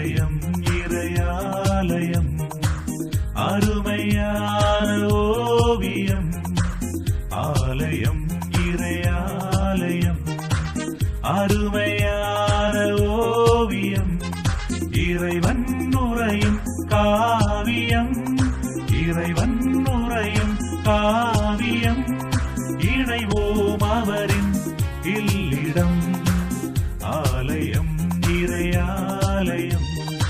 ஆலயம் இறையாலயம் அருமையான ஓவியம் ஆலயம் இறையாலயம் அருமையான ஓவியம் இறைவன் நுரையும் காவியம் இறைவன் நுரையும் காவியம் இணைவோம் அவரின் இல்லிடம் ஆலயம் இறையாலயம்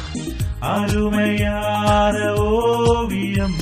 அருமையான ஓவியம்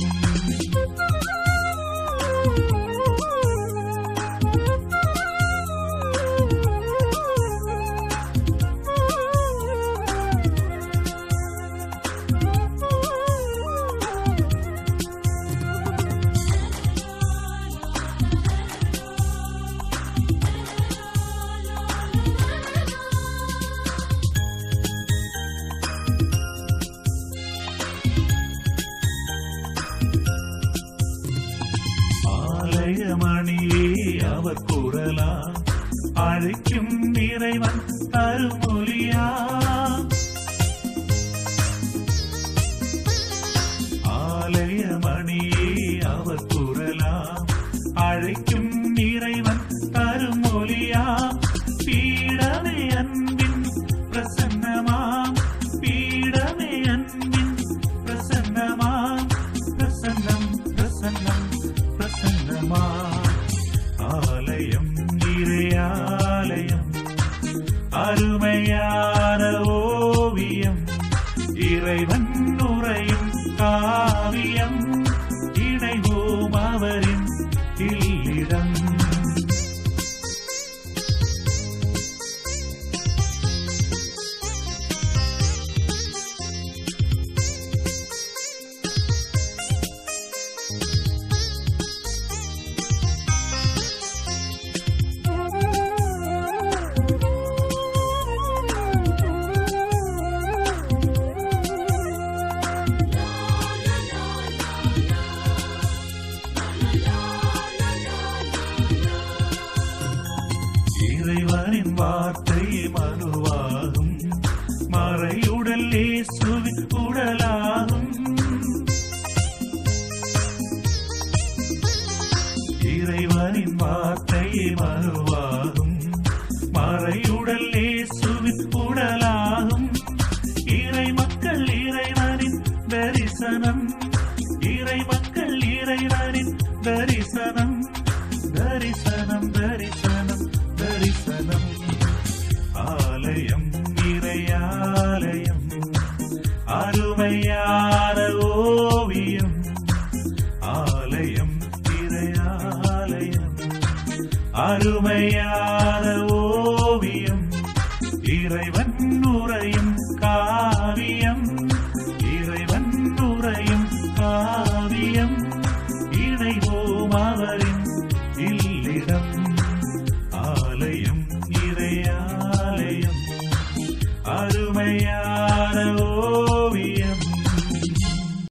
ஆலயமணியே அவர் குரலா அழைக்கும் இறைவன் அருமொழியா ஆலயமணியே அவர் குரலா அழைக்கும் இறைவன் அருமொழியா பீடமே அன்பின் பிரசன்னமாம் பீடமே அன்பின் பிரசன்னமாம் பிரசன்னம் பிரசன்னம் பிரசன்னமா ஆலயம் இறையாலயம் அருமையான ஓவியம் இறைவன் உரையும் காவியம் இணைவோம் அவரின் இல்லிடம் இறைவனின் வார்த்தை மனுவாகும் மறையுடல் இயேசுவின் உடலாகும் இறைவனின் வார்த்தை மனுவாகும் மறையுடல் இயேசுவின் உடலாகும் இறை மக்கள் இறைவனின் தரிசனம் இறை மக்கள் இறைவனின் தரிசனம் தரிசனம் தரிசனம் தரிசனம் ஆலயம் இறையாலயம் அருமையான ஓவியம் ஆலயம் இறையாலயம் அருமையான ஓவியம் இறைவன் உரையும் காவியம் இறைவன் உரையும் காவியம் இணைவோம் அவரின் இல்லிடம் ஆலயம் இறையாலயம் அருமையான ஓவியம்